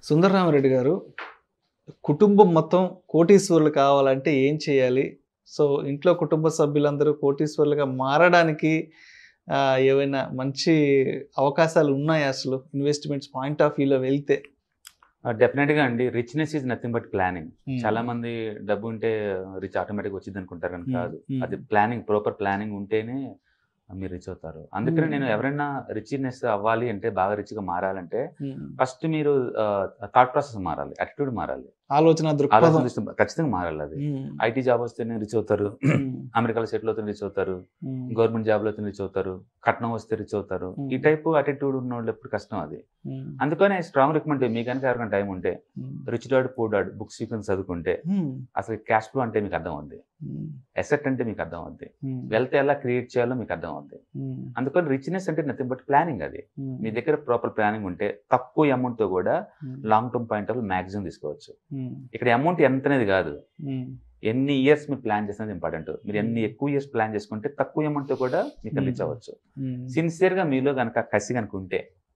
సుందరరామరెడ్డి గారు కుటుంబం మొత్తం కోటీశ్వరులు కావాలంటే ఏం చేయాలి సో ఇంట్లో కుటుంబ సభ్యులందరూ కోటీశ్వరులుగా మారడానికి ఆ, ఏవైనా మంచి అవకాశాలు ఉన్నాయా అసలు ఇన్వెస్ట్మెంట్స్ పాయింట్ ఆఫ్ వ్యూలో వెళ్తే డెఫినెట్ గా అండి richness is nothing but planning చాలా మంది డబ్బు ఉంటే రిచ్ ఆటోమేటిక్ వచ్చింది అనుకుంటారు కానీ Hmm. కాదు Hmm. అది ప్లానింగ్ ప్రాపర్ ప్లానింగ్ ఉంటేనే మీరు రిచ్ అవుతారు అందుకని Hmm. నేను ఎవరైనా రిచ్నెస్ అవ్వాలి అంటే బాగా రిచ్ గా మారాలంటే ఉమ్. ఫస్ట్ మీరు థాట్ ప్రాసెస్ మారాలి అటిట్యూడ్ మారాలి ఆలోచన దృక్పథం ఆలోచన దృష్టి ఖచ్చితంగా మారాలి అది ఉమ్. ఐటీ జాబ్ వస్తేనే రిచ్ అవుతారు ఉమ్. అమెరికాలో సెటిల్ అవుతే రిచ్ అవుతారు ఉమ్. గవర్నమెంట్ జాబ్ లో రిచ్ అవుతారు కట్నం వస్తే రిచ్ అవుతారు Hmm. ఈ టైప్ అటిట్యూడ్ ఉన్న వాళ్ళు ఎప్పుడు కష్టం అది ఉమ్. అందుకనే స్ట్రాంగ్ రికమెండ్ మీ కనుక ఎవరికైనా టైం ఉంటే ఉమ్. Rich dad poor dad books sequence చదువుకుంటే ఉమ్. అసలు క్యాష్ ఫ్లో అంటే మీకు అర్థం అవుద్ది ఉమ్. ఎసెట్ అంటే మీకు అర్థం అవుద్ది ఉమ్. వెల్త్ ఎలా క్రియేట్ చేయాలో మీకు అర్థం అవుద్ది ఉమ్. అందుకని రిచ్నెస్ అంటే నథింగ్ బట్ ప్లానింగ్ అది ఉమ్. మీ దగ్గర ప్రాపర్ ప్లానింగ్ ఉంటే తక్కువ అమౌంట్ తో కూడా ఉమ్. Long term point of maximum తీసుకోవచ్చు ఉమ్. ఇక్కడ అమౌంట్ ఎంత అనేది కాదు ఉమ్. ఎన్ని ఇయర్స్ మీరు ప్లాన్ చేసినది ఇంపార్టెంట్ మీరు ఎన్ని ఎక్కువ ఇయర్స్ ప్లాన్ చేసుకుంటే తక్కువ అమౌంట్ తో కూడా మీకు Hmm. రీచ్ అవ్వచ్చు ఉమ్. సిన్సియర్ గా మీలో కనుక కసి కనుక ఉంటే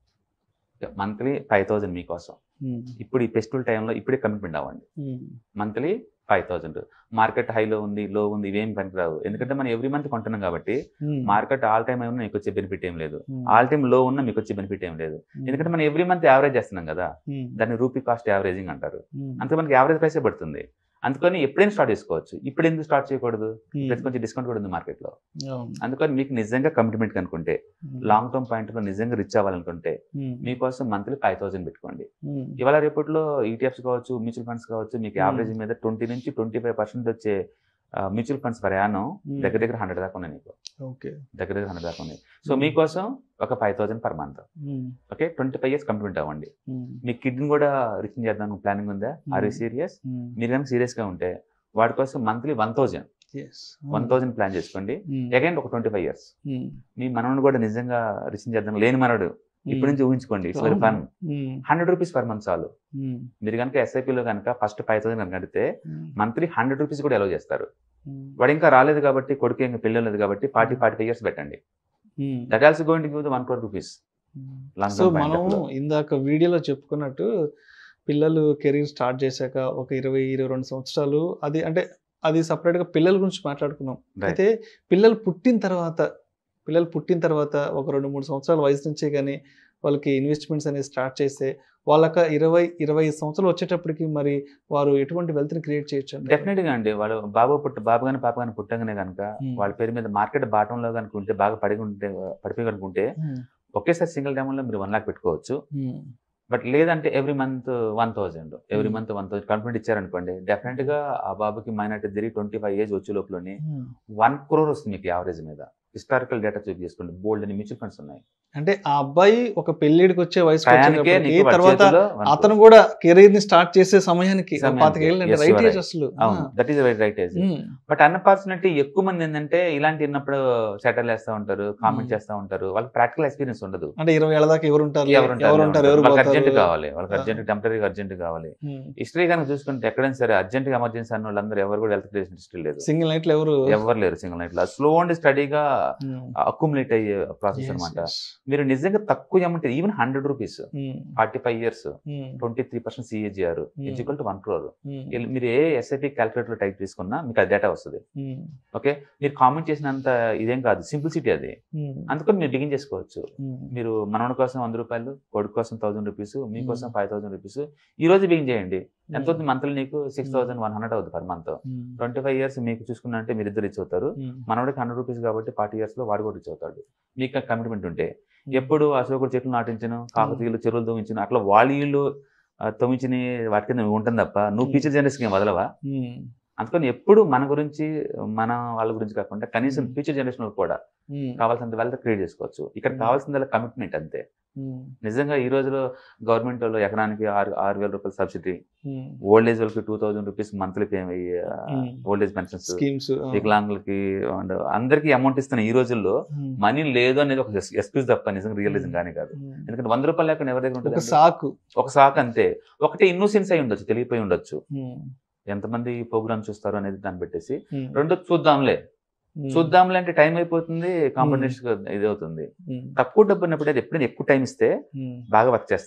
మంత్లీ ఫైవ్ థౌసండ్ మీకోసం ఉమ్. ఇప్పుడు ఈ ఫెస్టివల్ టైంలో ఇప్పుడే కమిట్మెంట్ అవ్వండి ఉమ్. Monthly five thousand market high ఉంది లో ఉంది ఇవేం పనికిరావు ఎందుకంటే మనం ఎవ్రీ మంత్ కొంటున్నాం కాబట్టి ఉమ్. మార్కెట్ ఆల్ టైమ్ ఏమన్నా మీకు వచ్చే బెనిఫిట్ ఏం లేదు ఉమ్. ఆల్ టైమ్ లో ఉన్న మీకు వచ్చే బెనిఫిట్ ఏం లేదు ఉమ్. ఎందుకంటే మనం ఎవ్రీ మంత్ యావరేజ్ చేస్తున్నాం కదా ఉమ్. దాన్ని రూపీ కాస్ట్ యావరేజింగ్ అంటారు ఉమ్. అంతే మనకి యావరేజ్ ప్రైసే పడుతుంది అందుకని ఎప్పుడైనా స్టార్ట్ చేసుకోవచ్చు ఇప్పుడు ఎందుకు స్టార్ట్ చేయకూడదు ఉమ్. ఇప్పుడు కొంచెం డిస్కౌంట్ కూడా ఉంది మార్కెట్లో అవును. అందుకని మీకు నిజంగా కమిట్మెంట్ కనుకుంటే ఉమ్. లాంగ్ టర్మ్ పాయింట్ లో నిజంగా రిచ్ అవ్వాలనుకుంటే ఉమ్. మీకోసం మంత్లీ ఫైవ్ థౌసండ్ పెట్టుకోండి ఉమ్. ఇవాళ రేపట్లో ఈటీఎఫ్స్ కావచ్చు మ్యూచువల్ ఫండ్స్ కావచ్చు మీకు Hmm. యావరేజ్ మీద ట్వంటీ నుంచి ట్వంటీ ఫైవ్ పర్సెంట్ వచ్చే మ్యూచువల్ ఫండ్స్ ప్రయాణం Hmm. దగ్గర దగ్గర హండ్రెడ్ దాకా ఉన్నాయి నీకు ఓకే దగ్గర దగ్గర హండ్రెడ్ దాకా ఉన్నాయి సో మీకోసం ఒక five thousand per month um. Okay twenty five years complete అవ్వండి ఉమ్. మీ కిడ్ని కూడా రిచ్ చేద్దాం ప్లానింగ్ ఉందా ఆర్ యూ Hmm. సీరియస్ ఉమ్. మీరు కనుక సీరియస్ గా ఉంటే వాడి కోసం monthly one thousand Yes. One thousand plan చేసుకోండి ఉమ్. అగైన్ ఒక ట్వంటీ ఫైవ్ ఇయర్స్ ఉమ్. మీ మనవడు కూడా నిజంగా రిచ్ చేద్దాం లేని మనడు ఇప్పటి నుంచి ఊహించుకోండి it's very fun um. Hundred rupees per month చాలు ఉమ్. మీరు కనుక ఎస్ఐపిలో కనుక ఫస్ట్ ఫైవ్ థౌసండ్ కనుక కడితే ఉమ్. మంత్లీ హండ్రెడ్ రూపీస్ కూడా అలౌ చేస్తారు ఉమ్. వాడు ఇంకా రాలేదు కాబట్టి కొడుకు ఇంకా పెళ్ళి లేదు కాబట్టి ఫార్టీ ఫార్టీ ఫైవ్ ఇయర్స్ పెట్టండి ఉమ్. That also going to give one crore rupees long so term మనం ఇందాక వీడియోలో చెప్పుకున్నట్టు పిల్లలు కెరీర్ స్టార్ట్ చేశాక ఒక ఇరవై ఇరవై రెండు సంవత్సరాలు అది అంటే అది separate గా పిల్లల గురించి మాట్లాడుకున్నాం Right. అయితే పిల్లలు పుట్టిన తర్వాత పిల్లలు పుట్టిన తర్వాత ఒక రెండు మూడు సంవత్సరాల వయసు నుంచే కానీ వాళ్ళకి ఇన్వెస్ట్మెంట్స్ అనేది స్టార్ట్ చేస్తే వాళ్ళక ఇరవై ఇరవై ఐదు సంవత్సరాలు వచ్చేటప్పటికి మరి వారు ఎటువంటి వెల్త్ని క్రియేట్ చేయొచ్చు అంటారు? డెఫినెట్ గా అండి వాళ్ళు బాబు పుట్ట బాబు కానీ పాప కానీ పుట్టగానే కనుక Hmm. వాళ్ళ పేరు మీద మార్కెట్ బాటంలో కనుక ఉంటే బాగా పడి ఉంటే పడిపోయి కనుకుంటే ఉమ్. ఒకేసారి సింగిల్ డైమండ్ లో మీరు వన్ లాక్ పెట్టుకోవచ్చు ఉమ్. బట్ లేదంటే every month one thousand every Hmm. Month one thousand complete ఇచ్చారనుకోండి డెఫినెట్ గా ఆ బాబుకి మైనార్టీ తిరిగి ట్వంటీ ఫైవ్ ఏజ్ వచ్చే లోపలనే ఉమ్. వన్ క్రోర్ వస్తుంది మీకు యావరేజ్ మీద హిస్టారికల్ డేటా చెక్ చేసుకోండి బోల్డ్ అని మ్యూచువల్ ఫండ్స్ ఉన్నాయి అంటే ఆ అబ్బాయి ఒక పెళ్ళిడికి వచ్చే వయసు టయానికే నీకు వాడి తర్వాత చేతిలో one crore. అతను కూడా కెరీర్ ని స్టార్ట్ చేసే సమయానికి ఒక సమయానికి. పాతికేళ్ళు అంటే Yes, right you are age right. అసలు అవును that is very right age um, but unfortunately ఎక్కువ మంది ఏంటంటే ఇలాంటి విన్నప్పుడు సెటిల్ చేస్తూ ఉంటారు కామెంట్ Hmm. చేస్తూ ఉంటారు వాళ్ళకి ప్రాక్టికల్ ఎక్స్పీరియన్స్ ఉండదు అంటే ఇరవై ఏళ్ళ దాకా ఎవరు ఉంటారు ఎవరు ఉంటారు, ఎవరు ఉంటారు ఎవరు వాళ్ళకి అర్జెంట్ పోతారు? కావాలి వాళ్ళకి Ah. అర్జెంట్ టెంపరీ అర్జెంట్ కావాలి ఉమ్, హిస్టరీ కనుక చూసుకుంటే ఎక్కడైనా సరే అర్జెంట్ ఎమర్జెన్సీ అన్న వాళ్ళందరూ ఎవరు కూడా హెల్త్ కేర్ హిస్టరీ లేదు సింగిల్ నైట్ లో ఎవరు ఎవరు లేరు సింగిల్ నైట్ లో స్లో అండ్ స్టడీగా ఉమ్, అక్యుములేట్ అయ్యే ప్రాసెస్ yes, అనమాట yes. మీరు నిజంగా తక్కువ amount even hundred rupees um, forty five years um, twenty three percent CAGR Hmm. Equal to one crore ఉమ్, మీరు ఏ ఎస్ఐపి క్యాల్కులేటర్ టైప్ తీసుకున్నా మీకు అది డేటా వస్తుంది ఉమ్, ఓకే మీరు కామెంట్ చేసినంత ఇదేం కాదు సింప్లిసిటీ అది ఉమ్, అందుకని మీరు బిగిన్ చేసుకోవచ్చు ఉమ్, మీరు మనవడి కోసం వంద రూపాయలు కొడుకు కోసం థౌసండ్ రూపీస్ మీకోసం Hmm. ఫైవ్ థౌసండ్ రూపీస్ ఈ రోజు బిగిన్ చేయండి ఎంత ఉమ్, అవుతుంది మంత్లీ నీకు సిక్స్ థౌసండ్ వన్ హండ్రెడ్ అవుతుంది per month um, twenty five years మీకు చూసుకున్నా అంటే మీరు ఇద్దరు రిచ్ అవుతారు ఉమ్, మనవాడికి హండ్రెడ్ రూపీస్ కాబట్టి ఫార్టీ ఇయర్స్ లో వాడు కూడా రిచ్ అవుతాడు మీకు కమిట్మెంట్ ఉంటే ఎప్పుడు అశోకుడు చెట్లు నాటించను కాకతీయులు చెరువులు తవ్వించను అట్లా వాళ్ళ ఇల్లు తవ్వించిన వాటి కింద ఉంటుంది తప్ప నువ్వు Hmm. ఫ్యూచర్ జనరేషన్ వదలవా ఉమ్, అందుకని ఎప్పుడు మన గురించి మన వాళ్ళ గురించి కాకుండా కనీసం Hmm. ఫ్యూచర్ జనరేషన్ కూడా ఉమ్, కావాల్సినంత వెల్త్ క్రియేట్ చేసుకోవచ్చు ఇక్కడ Hmm. కావాల్సిందల్లా కమిట్మెంట్ అంతే ఉమ్, నిజంగా ఈ రోజులో గవర్నమెంట్ వాళ్ళు ఎకరానికి ఆరు ఆరు వేల రూపాయల సబ్సిడీ ఉమ్, ఓల్డ్ ఏజ్ వాళ్ళకి two thousand rupees monthly pay Hmm. Old age pensions schemes ఆ, వికలాంగులకి and అందరికీ అమౌంట్ ఇస్తున్న ఈ రోజుల్లో ఉమ్, మనీ లేదు అనేది ఒక ఎక్స్క్యూజ్ తప్ప నిజంగా రియలిజం కానీ కాదు ఉమ్, ఎందుకంటే వంద రూపాయలు లేకుండా ఎవరి దగ్గర ఒక ఉంటుంది సాకు ఒక సాక్ అంతే ఒకటి ఇన్నోసెన్స్ అయి ఉండొచ్చు తెలియపోయి ఉండొచ్చు ఉమ్, ఎంతమంది ప్రోగ్రామ్ చూస్తారు అనేది దాన్ని పెట్టేసి ఉమ్, రెండు చూద్దాంలే ఉమ్, చూద్దాంలే అంటే టైం అయిపోతుంది కాంపిటీషన్ ఇది అవుతుంది ఉమ్, తక్కువ డబ్బు ఉన్నప్పుడు అది ఎప్పుడైనా ఎక్కువ టైం ఇస్తే ఉమ్, బాగా వర్క్ చేస్తుంది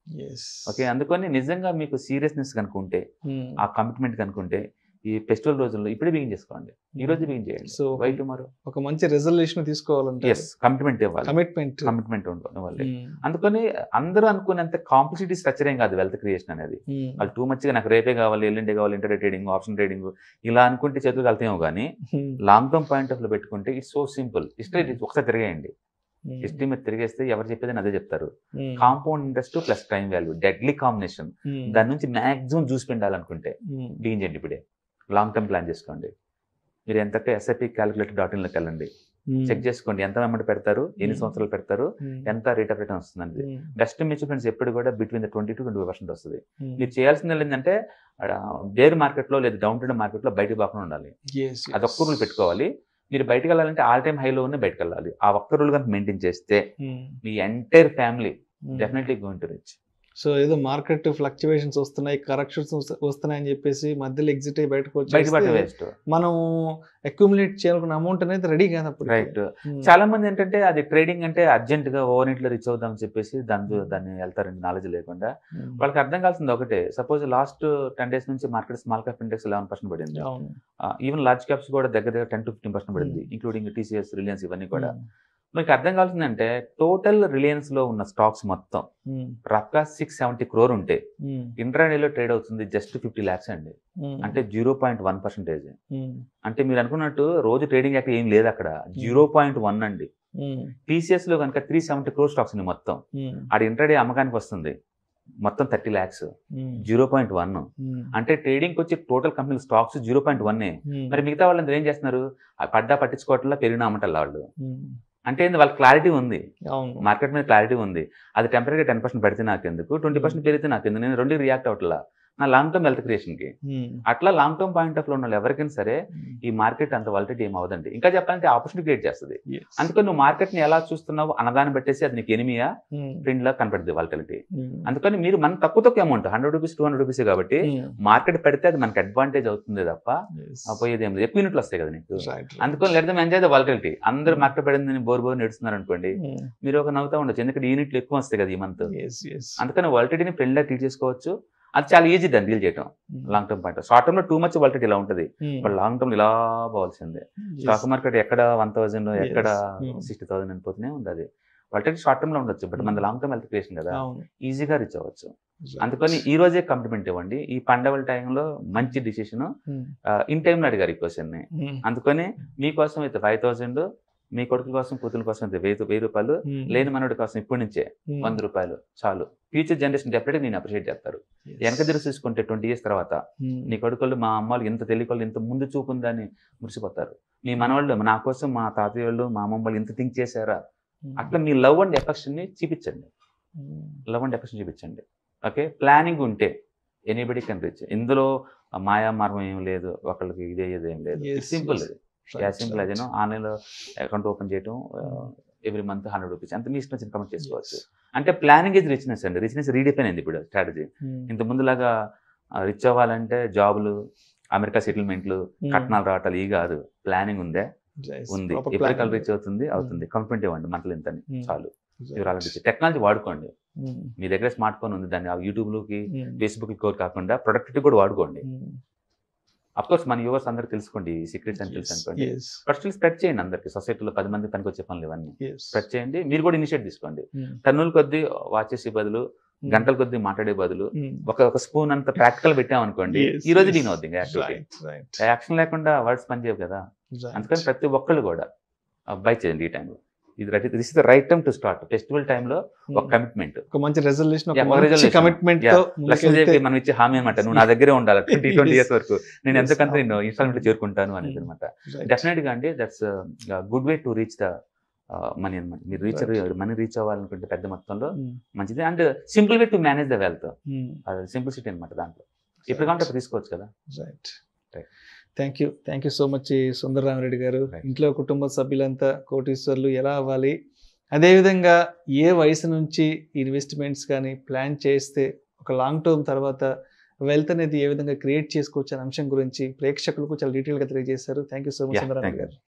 ఓకే అందుకని నిజంగా మీకు సీరియస్నెస్ కనుకుంటే ఆ కమిట్మెంట్ కనుకుంటే ఈ ఫెస్టివల్ రోజుల్లో ఇప్పుడే బిగిన్ చేసుకోండి ఈ రోజు బిగిన్ చేయండి సో వై టుమారో ఒక మంచి రెజల్యూషన్ తీసుకోవాలంటే ఎస్ కమిట్మెంట్ ఇవ్వాలి కమిట్మెంట్ కమిట్మెంట్ ఇవ్వాలి అందుకని అందరూ అనుకునేంత కాంప్లిసిటీ స్ట్రక్చర్ ఏం కాదు వెల్త్ క్రియేషన్ అనేది వాళ్ళు టూ మచ్గా నాకు రేపే కావాలి ఎల్లుండే కావాలి ఇంటర్ ట్రేడింగ్ ఆప్షన్ ట్రేడింగ్ ఇలా అనుకుంటే చేతులు వెళ్తామో కానీ లాంగ్ టర్మ్ పాయింట్ ఆఫ్ లో పెట్టుకుంటే ఇట్స్ సో సింపుల్ హిస్టరీ ఒకసారి తిరిగేయండి హిస్టరీ మీద తిరిగేస్తే ఎవరు చెప్పేది అదే చెప్తారు compound interest plus time value deadly combination దాని నుంచి మాక్సిమం చూసి పెట్టాలనుకుంటే బిగిన్ చేయండి ఇప్పుడే లాంగ్ టర్మ్ ప్లాన్ చేసుకోండి మీరు ఎంతకే ఎస్ఐపి క్యాలిక్యులేటర్ డాట్ ఇన్లోకి వెళ్ళండి చెక్ చేసుకోండి ఎంత అమౌంట్ పెడతారు ఎన్ని Hmm. సంవత్సరాలు పెడతారు ఎంత రేట్ ఆఫ్ రిటర్న్ వస్తుంది బెస్ట్ మ్యూచువల్ ఫండ్స్ ఎప్పుడు కూడా between the twenty to twenty percent వస్తుంది మీరు చేయాల్సింది ఏంటంటే బేర్ మార్కెట్లో లేదా డౌన్ ట్రెండ్ మార్కెట్లో బయటకు పోకుండా ఉండాలి అది ఒక్క రూల్ పెట్టుకోవాలి మీరు బయటకు వెళ్ళాలంటే ఆల్ టైమ్ హైలో ఉన్న బయటకు వెళ్ళాలి ఆ ఒక్క రూల్ కనుక మెయింటైన్ చేస్తే మీ entire family definitely going to rich so ఏదో మార్కెట్ ఫ్లక్చువేషన్స్ వస్తున్నాయి కరెక్షన్స్ వస్తున్నాయి అని చెప్పేసి మధ్యలో ఎగ్జిట్ అయ్యి బయటకు బయట పట్ట వచ్చి వేస్ట్ మనం అక్యుములేట్ చేయాలనుకున్న అమౌంట్ అనేది రెడీ కాదు అప్పుడు రైట్ చాలా మంది ఏంటంటే అది ట్రేడింగ్ అంటే అర్జెంట్ గా ఓవర్ నైట్ లో రీచ్ అవుదాం అని చెప్పేసి దాని దాన్ని వెళ్తారండి నాలెడ్జ్ లేకుండా వాళ్ళకి అర్థం కావాల్సింది ఒకటే సపోజ్ లాస్ట్ టెన్ డేస్ నుంచి market small cap index eleven percent పడింది అవును ఈవెన్ లార్జ్ క్యాప్స్ కూడా దగ్గర దగ్గర టెన్ టు ఫిఫ్టీన్ పర్సెంట్ పడింది ఇంక్లూడింగ్ టీసీఎస్ రిలయన్స్ ఇవన్నీ కూడా మీకు అర్థం కావాల్సిందంటే టోటల్ రిలయన్స్ లో ఉన్న స్టాక్స్ మొత్తం రఫ్గా సిక్స్ సెవెంటీ క్రోర్ ఉంటే ఇంట్రాడేలో ట్రేడ్ అవుతుంది జస్ట్ ఫిఫ్టీ ల్యాక్స్ అండి అంటే జీరో పాయింట్ వన్ పర్సెంటేజ్ అంటే మీరు అనుకున్నట్టు రోజు ట్రేడింగ్ యాక్ట్ ఏం లేదు అక్కడ జీరో పాయింట్ వన్ అండి టీసీఎస్ లో కనుక త్రీ సెవెంటీ క్రోర్ స్టాక్స్ ఉంది మొత్తం ఆడ ఇంట్రాడే అమ్మకానికి వస్తుంది మొత్తం thirty lakhs zero point one అంటే ట్రేడింగ్ వచ్చి total company stocks zero point one మరి మిగతా వాళ్ళందరూ ఏం చేస్తున్నారు ఆ పడ్డా పట్టించుకోవట్లా పెరిగిన అమ్మటల్లా వాళ్ళు అంటే ఏంది వాళ్ళకి క్లారిటీ ఉంది అవును మార్కెట్ మీద క్లారిటీ ఉంది అది టెంపరీగా టెన్ పర్సెంట్ పెడితే నాకెందుకు ట్వంటీ పర్సెంట్ పెరిగితే నాకెందుకు నేను రెండు రియాక్ట్ అవ్వట్లా నా లాంగ్ టర్మ్ వెల్త్ క్రియేషన్కి అట్లా లాంగ్ టర్మ్ పాయింట్ ఆఫ్ లో ఉన్న వాళ్ళు ఎవరికైనా సరే ఈ మార్కెట్ అంత వాలిటీ ఏం అవ్వదండి ఇంకా చెప్పాలంటే ఆపర్చునిటీ క్రియేట్ చేస్తుంది అందుకని నువ్వు మార్కెట్ ని ఎలా చూస్తున్నావు అన్నదాన్ని పెట్టేసి అది నీకు ఎనిమియా ట్రెండ్ లా కనపడుతుంది వాలిటిలిటీ అందుకని మీరు మన తక్కువ తక్కువ amount hundred rupees two hundred rupees కాబట్టి మార్కెట్ పెడితే అది మనకి అడ్వాంటేజ్ అవుతుంది తప్ప ఆ పోయేది ఏం లేదు ఎక్కువ యూనిట్లు వస్తాయి కదా నీకు అందుకని let them enjoy the volatility అందరూ మార్కెట్ పడిందని బోర్ బోర్ నేడుస్తున్నారు అనుకోండి మీరు ఒక నవ్వుతా ఉండొచ్చు ఎందుకంటే యూనిట్లు ఎక్కువ వస్తాయి కదా ఈ మంత్ అందుకని వాలిటిటీని ఫ్రెండ్ లా ట్రీట్ చేసుకోవచ్చు అది చాలా ఈజీ దాన్ని డీల్ చేయటం long term point short term లో టూ మచ్ వాలిటీ ఇలా ఉంటుంది బట్ లాంగ్ టర్మ్ ఇలా పోవాల్సిందే స్టాక్ మార్కెట్ ఎక్కడ వన్ థౌసండ్ ఎక్కడ Hmm. సిక్స్టీ థౌసండ్ అనిపోతూనే ఉంది అది వాటి షార్ట్ టర్మ్ లో ఉండొచ్చు బట్ మన లాంగ్ టర్మ్ హెల్త్ క్రియేషన్ కదా అవును ఈజీగా రీచ్ అవ్వచ్చు అందుకని ఈ రోజే కంప్లిమెంట్ ఇవ్వండి ఈ పండగల టైంలో మంచి డిసిషన్ ఇన్ టైంలో అడిగారు ఈ క్వశ్చన్ ని అందుకని మీకోసం అయితే ఫైవ్ థౌసండ్ మీ కొడుకు కోసం కూతురు కోసం అయితే వెయ్యి వెయ్యి రూపాయలు లేని మనోడి కోసం ఇప్పటి నుంచే వంద రూపాయలు చాలు ఫ్యూచర్ జనరేషన్ డెఫినెట్గా నేను అప్రిషియేట్ చేస్తారు వెనక తిరిగి చూసుకుంటే ట్వంటీ ఇయర్స్ తర్వాత నీ కొడుకులు మా అమ్మలు ఇంత తెలియకోళ్ళు ఇంత ముందు చూపుందని మురిసిపోతారు మీ మనవాళ్ళు నా కోసం మా తాతయ్య వాళ్ళు మా అమ్మమ్మ వాళ్ళు ఇంత థింక్ చేశారా అట్లా మీ లవ్ అండ్ ఎఫెక్షన్ ని చూపించండి లవ్ అండ్ ఎఫెక్షన్ చూపించండి ఓకే ప్లానింగ్ ఉంటే ఎనీబడి కెన్ రీచ్ ఇందులో మాయా మార్గం ఏం లేదు ఒకళ్ళకి ఇదే ఇదే ఏం లేదు Yes, simple yes. As simple అదేనో ఆన్లైన్లో అకౌంట్ ఓపెన్ చేయడం ఎవ్రీ మంత్ హండ్రెడ్ రూపీస్ అంత మీ ఇష్టం ఇన్కమ్ చేసుకోవచ్చు అంటే ప్లానింగ్ ఇస్ రిచ్నెస్ అండి రిచ్నెస్ రీడిఫైన్ అయింది ఇప్పుడు స్ట్రాటజీ ఇంత ముందులాగా రిచ్ అవ్వాలంటే జాబులు అమెరికా సెటిల్మెంట్లు కట్నాలు రావటాలు ఈ కాదు ప్లానింగ్ ఉందే ఉంది ఎప్పటికల్ రీచ్ అవుతుంది అవుతుంది కమిట్మెంట్ ఇవ్వండి మంత్లీ ఇంత చాలు వివరాలు టెక్నాలజీ వాడుకోండి మీ దగ్గర స్మార్ట్ ఫోన్ ఉంది దాన్ని యూట్యూబ్లోకి ఫేస్బుక్ కోర్ కాకుండా ప్రొడక్టివ్ కూడా వాడుకోండి అఫ్ కోర్స్ మన యువర్స్ అందరికి తెలుసుకోండి సీక్రెట్స్ అని తెలుసు అనుకోండి బట్ స్టిల్ స్ప్రెడ్ చేయండి అందరికి సొసైటీలో పది మంది పనికి వచ్చే పనులు ఇవన్నీ స్ప్రెడ్ చేయండి మీరు కూడా ఇనిషియేట్ తీసుకోండి టన్నుల కొద్దీ వాచ్ చేసే బదులు గంటల కొద్దీ మాట్లాడే బదులు ఒక ఒక స్పూన్ అంత ప్రాక్టికల్ పెట్టామనుకోండి Yes, ఈ రోజు yes. దీని అవుతుంది ఇంకా యాక్టివిటీ యాక్షన్ లేకుండా వర్డ్స్ పనిచేయవు కదా అందుకని ప్రతి ఒక్కళ్ళు కూడా బై చేయండి ఈ టైంలో ఇది right this is the right time to start festival టైంలో ఒక కమిట్మెంట్ ఒక మంచి రెజల్యూషన్ Yeah, ఒక resolution. Commitment Yeah. తో లక్ష్మీదేవికి మనం ఇచ్చే హామీ అనమాట నువ్వు నా దగ్గరే ఉండాలి ట్వంటీ ట్వంటీ Yes. ఇయర్స్ వరకు నేను Yes. ఎంతకంత నేను ఇన్స్టాల్మెంట్ చేరుకుంటాను అనేది Mm. అనమాట Right. డెఫినెట్ గా అండి that's good way to reach the money అనమాట మీరు రీచ్ మనీ రీచ్ అవ్వాలనుకుంటే పెద్ద మొత్తంలో Mm. మంచిది and simple way to manage the wealth Mm. అది సింప్లిసిటీ అనమాట దాంట్లో ఎప్పుడు కావాలంటే అప్పుడు తీసుకోవచ్చు కదా right Right. Thank you thank you so much Sundararamareddy garu Right. ఇంట్లో కుటుంబ సభ్యులంతా కోటీశ్వర్లు ఎలా అవ్వాలి అదేవిధంగా ఏ వయసు నుంచి ఇన్వెస్ట్మెంట్స్ కానీ ప్లాన్ చేస్తే ఒక లాంగ్ టర్మ్ తర్వాత వెల్త్ అనేది ఏ విధంగా క్రియేట్ చేసుకోవచ్చు అనే అంశం గురించి ప్రేక్షకులకు చాలా డీటెయిల్గా తెలియజేశారు thank you so much Yeah, Sundararamareddy thank you. గారు